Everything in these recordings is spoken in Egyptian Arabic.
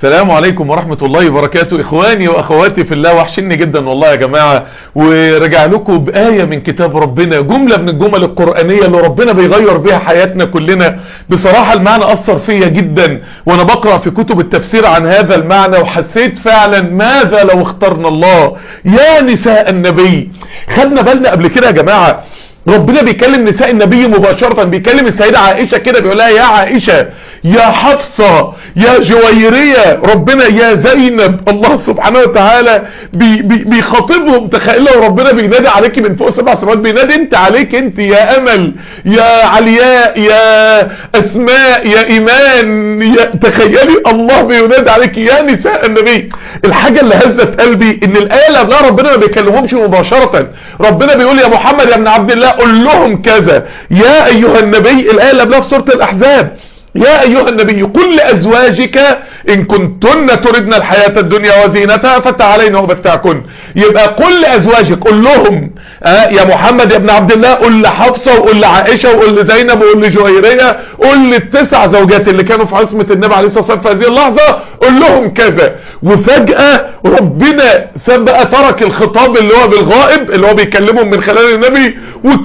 السلام عليكم ورحمة الله وبركاته اخواني واخواتي في الله وحشني جدا والله يا جماعة ورجع لكم بآية من كتاب ربنا جملة من الجمل القرآنية اللي ربنا بيغير بيها حياتنا كلنا بصراحة المعنى اثر فيا جدا وانا بقرأ في كتب التفسير عن هذا المعنى وحسيت فعلا ماذا لو اخترنا الله يا نساء النبي خدنا بالنا قبل كده يا جماعة ربنا بيكلم نساء النبي مباشرة بيكلم السيدة عائشة كده بيقول لها يا عائشة يا حفصة يا جويرية ربنا يا زينب الله سبحانه وتعالى بي بي بيخاطبهم تخيل لو ربنا بينادي عليك من فوق سبع سماوات بينادي انت عليك انت يا امل يا علياء يا اسماء يا ايمان يا تخيلي الله بينادي عليك يا نساء النبي الحاجة اللي هزت قلبي ان الايه اللي قبلها ربنا ما بيكلمهمش مباشرة ربنا بيقول يا محمد يا ابن عبد الله قل لهم كذا يا ايها النبي الايه اللي قبلها في سوره الاحزاب يا ايها النبي قل لازواجك ان كنتن تردن الحياة الدنيا وزينتها فتعالين ومتعكن يبقى قل لازواجك قل لهم آه يا محمد يا ابن عبد الله قل لحفصة وقل لعائشة وقل لزينب وقل لجويرية قل للتسع زوجات اللي كانوا في عصمة النبي عليه الصلاة والسلام في هذه اللحظة قل لهم كذا وفجأة ربنا سبق ترك الخطاب اللي هو بالغائب اللي هو بيكلمهم من خلال النبي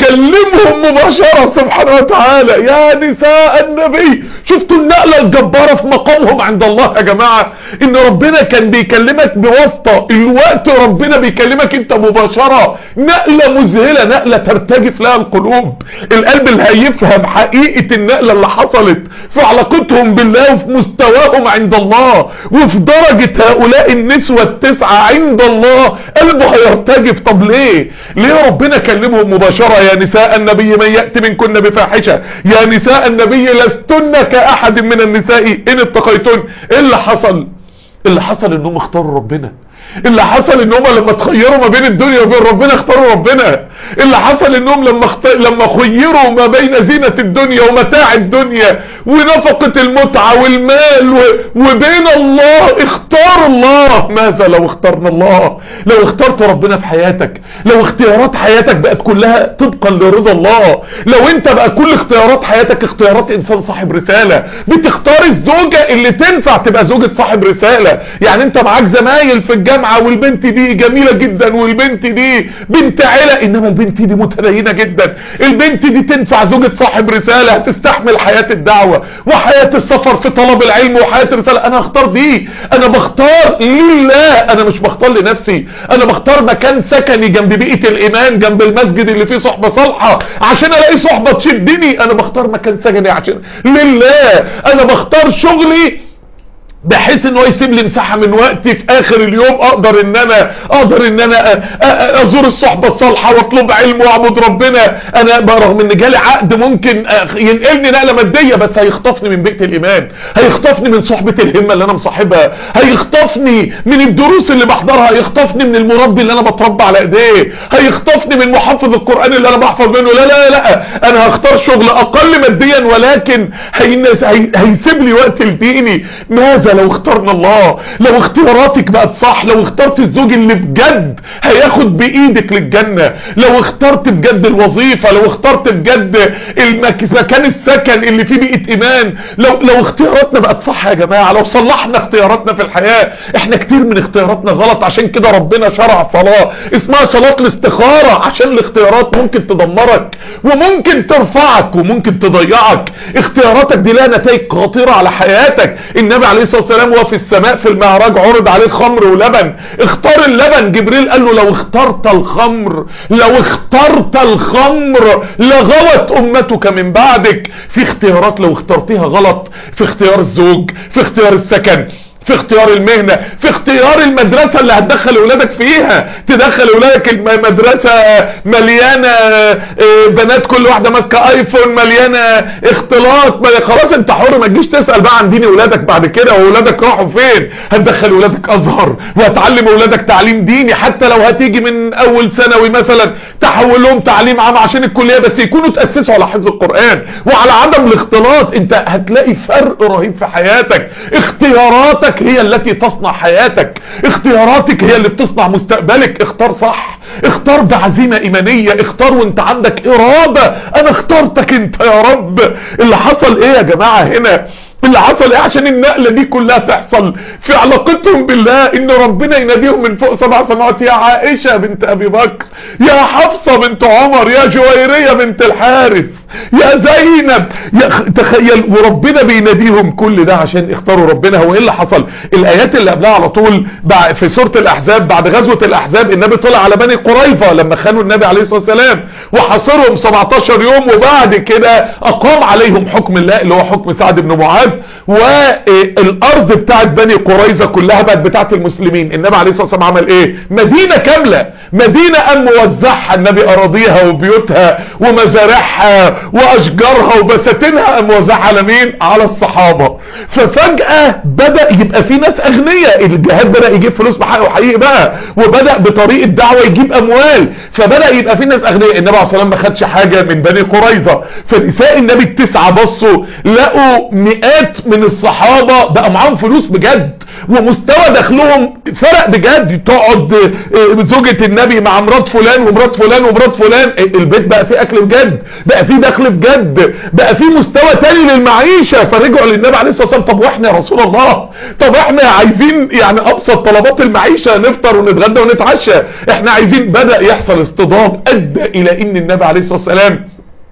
وكلمهم مباشرة سبحانه وتعالى يا نساء النبي شفتوا النقلة الجبارة في مقامهم عند الله يا جماعة ان ربنا كان بيكلمك بواسطة الوقت ربنا بيكلمك انت مباشرة نقلة مذهلة نقلة ترتجف لها القلوب القلب اللي هيفهم حقيقة النقلة اللي حصلت في علاقتهم بالله وفي مستواهم عند الله وفي درجة هؤلاء النسوة التسعة عند الله قلبه هيرتجف طب ليه ليه ربنا كلمهم مباشرة يا نساء النبي من يأتي منكن بفاحشة يا نساء النبي لستن كأحد من النساء إن اتقيتن إيه اللي حصل اللي حصل انهم اختاروا ربنا اللي حصل ان هم لما تخيروا ما بين الدنيا وبين ربنا اختاروا ربنا اللي حصل انهم لما اخت... لما خيروا ما بين زينة الدنيا ومتاع الدنيا ونفقة المتعة والمال و... وبين الله اختاروا الله ماذا لو اخترنا الله لو اخترت ربنا في حياتك لو اختيارات حياتك بقت كلها طبقا لرضا الله لو انت بقى كل اختيارات حياتك اختيارات انسان صاحب رسالة بتختار الزوجة اللي تنفع تبقى زوجة صاحب رسالة يعني انت معاك زمايل في الجامعة والبنت دي جميلة جدا والبنت دي بنت عيلة انما البنت دي متدينة جدا البنت دي تنفع زوجة صاحب رسالة هتستحمل حياة الدعوة وحياة السفر في طلب العلم وحياة الرسالة انا اختار دي انا بختار لله انا مش بختار لنفسي انا بختار مكان سكني جنب بيئة الايمان جنب المسجد اللي فيه صحبة صالحة عشان الاقي صحبة تشدني انا بختار مكان سكني عشان لله انا بختار شغلي بحيث ان هو يسيب لي مساحه من وقتي في اخر اليوم اقدر ان انا اقدر ان انا ازور الصحبه الصالحه واطلب علم واعبد ربنا انا رغم ان جالي عقد ممكن ينقلني نقله ماديه بس هيخطفني من بيئه الايمان هيخطفني من صحبه الهمه اللي انا مصاحبها هيخطفني من الدروس اللي بحضرها هيخطفني من المربي اللي انا بتربى على ايديه هيخطفني من محفظ القران اللي انا بحفظ منه لا لا لا انا هختار شغل اقل ماديا ولكن هيسيب لي وقت لديني ماذا لو اخترنا الله لو اختياراتك بقت صح لو اخترت الزوج اللي بجد هياخد بايدك للجنة لو اخترت بجد الوظيفة لو اخترت بجد المكان السكن اللي فيه بيئة ايمان لو لو اختياراتنا بقت صح يا جماعة لو صلحنا اختياراتنا في الحياة احنا كتير من اختياراتنا غلط عشان كده ربنا شرع صلاة اسمها صلاة الاستخارة عشان الاختيارات ممكن تدمرك وممكن ترفعك وممكن تضيعك اختياراتك دي لها نتائج خطيرة على حياتك النبي عليه الصلاة والسلام وهو في السماء في المعراج عرض عليه خمر ولبن اختار اللبن جبريل قال له لو اخترت الخمر لو اخترت الخمر لغوت امتك من بعدك في اختيارات لو اخترتيها غلط في اختيار الزوج في اختيار السكن في اختيار المهنة في اختيار المدرسة اللي هتدخل اولادك فيها تدخل اولادك المدرسة مليانة بنات كل واحدة ماسكة ايفون مليانة اختلاط خلاص انت حر ما تجيش تسأل بقى عن دين اولادك بعد كده واولادك راحوا فين هتدخل اولادك ازهر وهتعلم اولادك تعليم ديني حتى لو هتيجي من اول ثانوي مثلا تحول لهم تعليم عام عشان الكلية بس يكونوا تأسسوا على حفظ القرآن وعلى عدم الاختلاط انت هتلاقي فرق رهيب في حياتك اختياراتك هي التي تصنع حياتك اختياراتك هي اللي بتصنع مستقبلك اختار صح اختار بعزيمة ايمانية اختار وانت عندك ارادة انا اخترتك انت يا رب اللي حصل ايه يا جماعة هنا اللي حصل ايه عشان النقلة دي كلها تحصل في علاقتهم بالله ان ربنا يناديهم من فوق سبع سماوات يا عائشة بنت ابي بكر يا حفصة بنت عمر يا جويرية بنت الحارث يا زينب يا تخيل وربنا بيناديهم كل ده عشان اختاروا ربنا هو ايه اللي حصل الايات اللي قبلها على طول في سورة الاحزاب بعد غزوة الاحزاب النبي طلع على بني قريظة لما خانوا النبي عليه الصلاة والسلام وحاصرهم 17 يوم وبعد كده اقام عليهم حكم الله اللي هو حكم سعد بن معاذ والارض بتاعت بني قريظة كلها بقت بتاعت المسلمين النبي عليه الصلاة والسلام عمل ايه مدينة كاملة مدينة قام موزعها النبي اراضيها وبيوتها ومزارعها واشجارها وبساتينها قام موزعها على مين على الصحابة ففجأة بدأ يبقى في ناس اغنياء الجهاد بدأ يجيب فلوس بحقه وحقيقي بقى وبدأ بطريقة دعوة يجيب اموال فبدأ يبقى في ناس اغنياء النبي عليه الصلاة والسلام ما خدش حاجة من بني قريظة فنساء النبي التسعة بصوا لقوا مئات من الصحابة بقى معاهم فلوس بجد ومستوى دخلهم فرق بجد تقعد زوجة النبي مع مرات فلان ومرات فلان ومرات فلان البيت بقى فيه اكل بجد بقى فيه دخل بجد بقى فيه مستوى تاني للمعيشة فرجعوا للنبي عليه الصلاة والسلام طب واحنا يا رسول الله طب احنا عايزين يعني ابسط طلبات المعيشة نفطر ونتغدى ونتعشى احنا عايزين بدأ يحصل اصطدام ادى الى ان النبي عليه الصلاة والسلام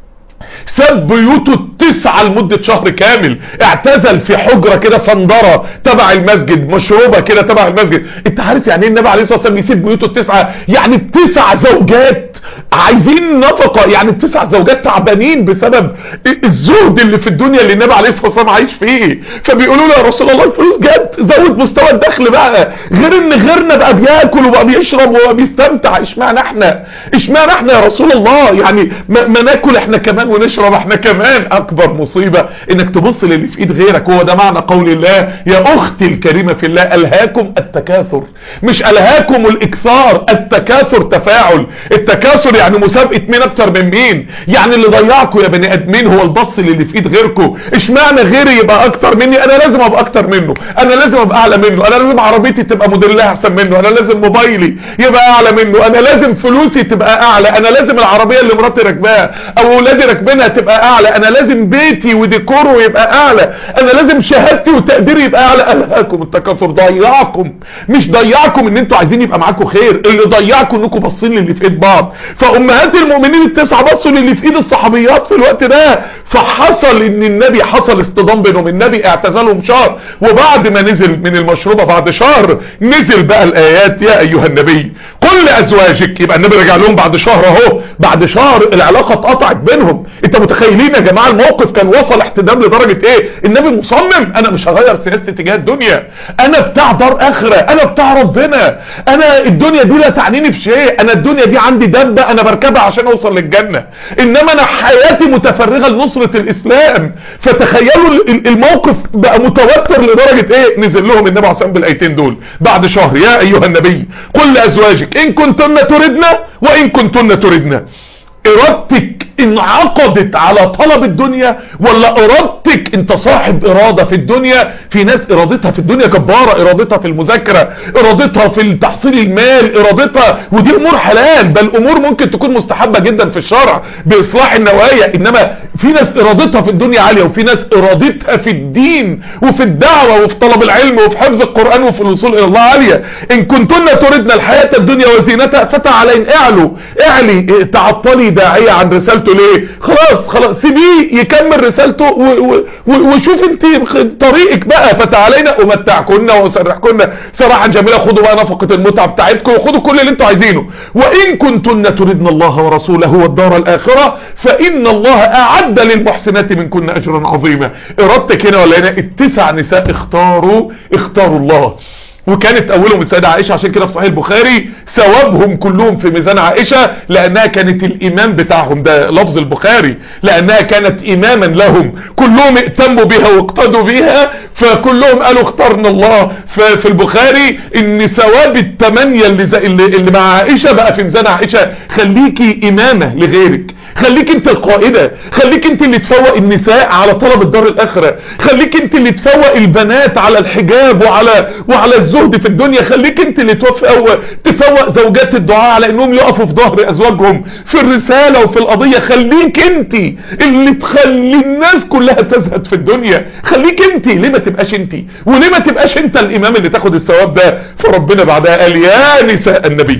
ساب بيوته التسعة لمدة شهر كامل اعتزل في حجرة كده صندرة تبع المسجد مشروبة كده تبع المسجد انت عارف يعني ايه النبي عليه الصلاة والسلام يسيب بيوته التسعة يعني التسع زوجات عايزين نفقة يعني التسع زوجات تعبانين بسبب الزهد اللي في الدنيا اللي النبي عليه الصلاة والسلام عايش فيه فبيقولوا له يا رسول الله الفلوس جت زود مستوى الدخل بقى غير ان غيرنا بقى بياكل وبقى بيشرب وبقى بيستمتع اشمعنى احنا اشمعنى احنا يا رسول الله يعني ما, ما ناكل احنا كمان ونشرب احنا كمان اكبر مصيبة انك تبص للي في ايد غيرك هو ده معنى قول الله يا اختي الكريمة في الله الهاكم التكاثر مش الهاكم الاكثار التكاثر تفاعل التكاثر يعني مسابقة مين اكتر من مين يعني اللي ضيعكم يا بني ادمين هو البص اللي في ايد غيركم اشمعنى غيري يبقى اكتر مني انا لازم ابقى اكتر منه انا لازم ابقى اعلى منه انا لازم عربيتي تبقى موديلها احسن منه انا لازم موبايلي يبقى اعلى منه انا لازم فلوسي تبقى اعلى انا لازم العربية اللي مراتي راكباها او اولادي راكبينها تبقى اعلى انا لازم بيتي وديكوره يبقى اعلى انا لازم شهادتي وتقديري يبقى اعلى الهاكم التكاثر ضيعكم مش ضيعكم ان انتوا عايزين يبقى معاكم خير اللي ضيعكم انكم باصين للي في ايد بعض فامهات المؤمنين التسعه بصوا للي في ايد الصحابيات في الوقت ده فحصل ان النبي حصل اصطدام بينهم النبي اعتزلهم شهر وبعد ما نزل من المشروبه بعد شهر نزل بقى الايات يا ايها النبي قل لازواجك يبقى النبي رجع لهم بعد شهر اهو بعد شهر العلاقه اتقطعت بينهم انت متخيلين يا جماعه الموقف كان وصل احتدام لدرجه ايه النبي مصمم انا مش هغير سياستي تجاه الدنيا انا بتاع دار اخره انا بتاع ربنا انا الدنيا دي لا تعنيني في شيء انا الدنيا دي عندي دبه انا بركبها عشان اوصل للجنه انما انا حياتي متفرغه لنصره الاسلام فتخيلوا الموقف بقى متوتر لدرجه ايه نزل لهم النبي عليه الصلاه بالايتين دول بعد شهر يا ايها النبي قل لازواجك ان كنتن تردنا وان كنتن تردنا ارادتك انعقدت على طلب الدنيا ولا ارادتك انت صاحب ارادة في الدنيا في ناس ارادتها في الدنيا جبارة ارادتها في المذاكرة ارادتها في تحصيل المال ارادتها ودي امور حلال بل امور ممكن تكون مستحبة جدا في الشرع باصلاح النوايا انما في ناس ارادتها في الدنيا عالية وفي ناس ارادتها في الدين وفي الدعوة وفي طلب العلم وفي حفظ القرآن وفي الوصول الى الله عالية ان كنتن تردن الحياة الدنيا وزينتها فتعالين اعلوا اعلي تعطلي داعية عن رسالته ليه خلاص خلاص سيبيه يكمل رسالته وشوف انت طريقك بقى فتعالينا امتعكن واسرحكن سراحا جميلا خدوا بقى نفقة المتعة بتاعتكم وخدوا كل اللي انتوا عايزينه وان كنتن تردن الله ورسوله والدار الاخرة فان الله اعد للمحسنات منكن اجرا عظيما ارادتك هنا ولا هنا التسع نساء اختاروا اختاروا الله وكانت اولهم السيدة عائشة عشان كده في صحيح البخاري ثوابهم كلهم في ميزان عائشة لانها كانت الامام بتاعهم ده لفظ البخاري لانها كانت اماما لهم كلهم ائتموا بها واقتدوا بها فكلهم قالوا اخترنا الله ففي البخاري ان ثواب التمانية اللي, زي اللي, اللي مع عائشة بقى في ميزان عائشة خليكي امامة لغيرك خليك انت القائدة خليك انت اللي تفوق النساء على طلب الدار الاخرة خليك انت اللي تفوق البنات على الحجاب وعلى وعلى الزوج الزهد في الدنيا خليك انت اللي توفق تفوق زوجات الدعاء على انهم يقفوا في ظهر ازواجهم في الرسالة وفي القضية خليك انت اللي تخلي الناس كلها تزهد في الدنيا خليك انت ليه ما تبقاش انت وليه ما تبقاش انت الامام اللي تاخد الثواب ده فربنا بعدها قال يا نساء النبي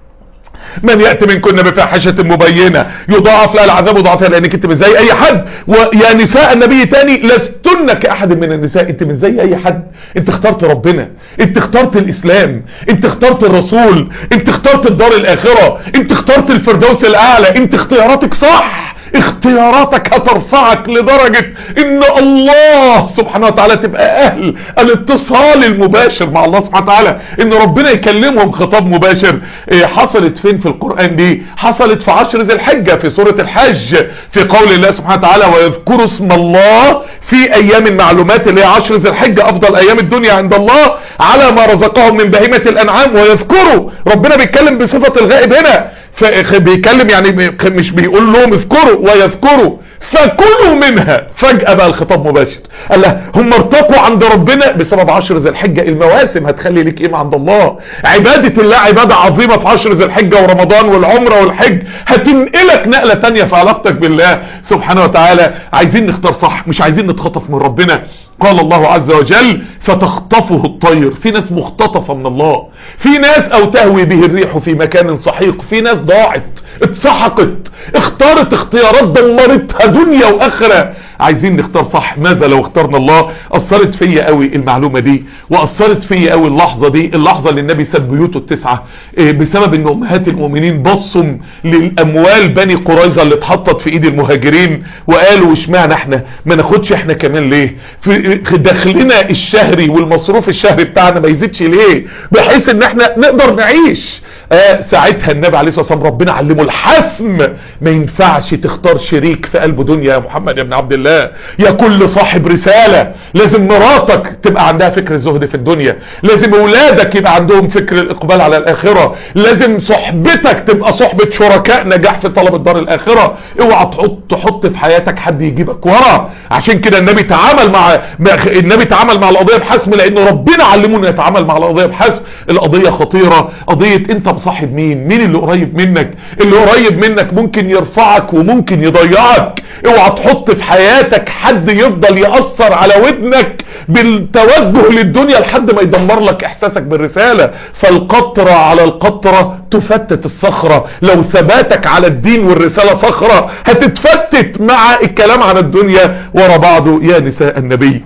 من يأتي منكن بفاحشة مبينة يضاعف لها العذاب وضاعف لها لانك انت مش زي اي حد ويا نساء النبي تاني لستن كأحد من النساء انت مش زي اي حد انت اخترت ربنا انت اخترت الاسلام انت اخترت الرسول انت اخترت الدار الاخرة انت اخترت الفردوس الاعلى انت اختياراتك صح اختياراتك هترفعك لدرجة ان الله سبحانه وتعالى تبقى اهل الاتصال المباشر مع الله سبحانه وتعالى ان ربنا يكلمهم خطاب مباشر اه حصلت فين في القرآن دي حصلت في عشر ذي الحجة في سورة الحج في قول الله سبحانه وتعالى ويذكروا اسم الله في ايام معلومات اللي هي عشر ذي الحجة افضل ايام الدنيا عند الله على ما رزقهم من بهيمة الانعام ويذكروا ربنا بيتكلم بصفة الغائب هنا بيتكلم يعني مش بيقول لهم اذكروا ويذكروا فكلوا منها فجأة بقى الخطاب مباشر قال له هم ارتقوا عند ربنا بسبب عشر ذي الحجة المواسم هتخلي لك قيمة عند الله عبادة الله عبادة عظيمة في عشر ذي الحجة ورمضان والعمرة والحج هتنقلك نقلة تانية في علاقتك بالله سبحانه وتعالى عايزين نختار صح مش عايزين نتخطف من ربنا قال الله عز وجل فتخطفه الطير في ناس مختطفة من الله في ناس او تهوي به الريح في مكان سحيق في ناس ضاعت اتسحقت اختارت اختيارات دمرتها دنيا واخرة عايزين نختار صح ماذا لو اخترنا الله اثرت فيا قوي المعلومة دي واثرت فيا قوي اللحظة دي اللحظة اللي النبي ساب بيوته التسعة اه بسبب ان امهات المؤمنين بصوا للاموال بني قريظة اللي اتحطت في ايد المهاجرين وقالوا اشمعنى احنا ما ناخدش احنا كمان ليه في دخلنا الشهري والمصروف الشهري بتاعنا ما يزيدش ليه بحيث ان احنا نقدر نعيش آه ساعتها النبي عليه الصلاة والسلام ربنا علمه الحسم ما ينفعش تختار شريك في قلب دنيا يا محمد يا ابن عبد الله يا كل صاحب رسالة لازم مراتك تبقى عندها فكر الزهد في الدنيا لازم اولادك يبقى عندهم فكر الاقبال على الاخرة لازم صحبتك تبقى صحبة شركاء نجاح في طلب الدار الاخرة اوعى تحط تحط في حياتك حد يجيبك ورا عشان كده النبي تعامل مع النبي تعامل مع القضية بحسم لان ربنا علمه انه يتعامل مع القضية بحسم القضية خطيرة قضية انت مصاحب مين مين اللي قريب منك اللي قريب منك ممكن يرفعك وممكن يضيعك اوعى تحط في حياتك حد يفضل يأثر على ودنك بالتوجه للدنيا لحد ما يدمر لك احساسك بالرسالة فالقطرة على القطرة تفتت الصخرة لو ثباتك على الدين والرسالة صخرة هتتفتت مع الكلام عن الدنيا ورا بعضه يا نساء النبي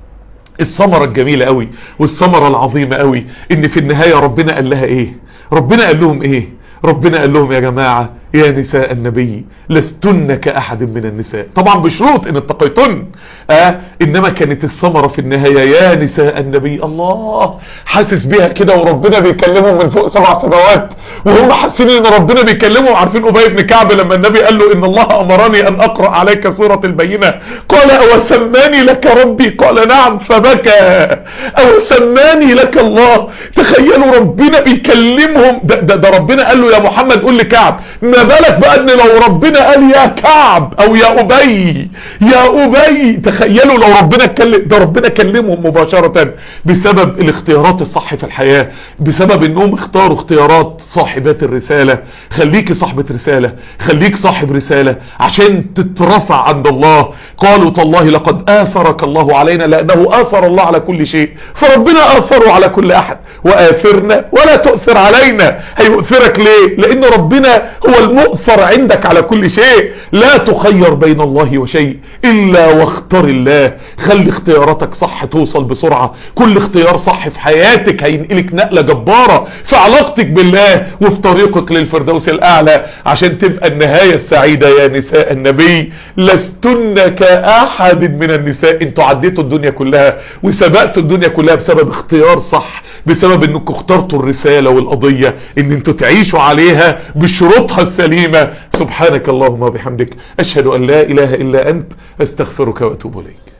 الثمرة الجميلة قوي والثمرة العظيمة قوي ان في النهاية ربنا قال لها ايه ربنا قال لهم ايه ربنا قال لهم يا جماعة يا نساء النبي لستن كأحد من النساء طبعا بشروط ان اتقيتن آه انما كانت الثمرة في النهاية يا نساء النبي الله حاسس بيها كده وربنا بيكلمهم من فوق سبع سماوات وهم حاسين ان ربنا بيكلمهم عارفين ابي بن كعب لما النبي قال له ان الله امرني ان اقرأ عليك سورة البينة قال او سماني لك ربي قال نعم فبكى او سماني لك الله تخيلوا ربنا بيكلمهم ده, ده, ده ربنا قال له يا محمد قول لكعب ما بالك بقى ان لو ربنا قال يا كعب او يا ابي يا ابي تخيلوا لو ربنا اتكلم ده ربنا كلمهم مباشرة بسبب الاختيارات الصح في الحياة بسبب انهم اختاروا اختيارات صاحبات الرسالة خليك صاحبة رسالة خليك صاحب رسالة عشان تترفع عند الله قالوا تالله لقد آثرك الله علينا لأنه آثر الله على كل شيء فربنا آثره على كل أحد وآثرنا ولا تؤثر علينا هيؤثرك ليه لأن ربنا هو المؤثر عندك على كل شيء لا تخير بين الله وشيء إلا واختار الله خلي اختياراتك صح توصل بسرعة كل اختيار صح في حياتك هينقلك نقلة جبارة في علاقتك بالله وفي طريقك للفردوس الأعلى عشان تبقى النهاية السعيدة يا نساء النبي لستن كأحد من النساء انتوا عديتوا الدنيا كلها وسبقتوا الدنيا كلها بسبب اختيار صح بسبب انكم اخترتوا الرسالة والقضية ان انتوا تعيشوا عليها بشروطها السليمة سبحانك اللهم وبحمدك اشهد ان لا اله الا انت استغفرك واتوب اليك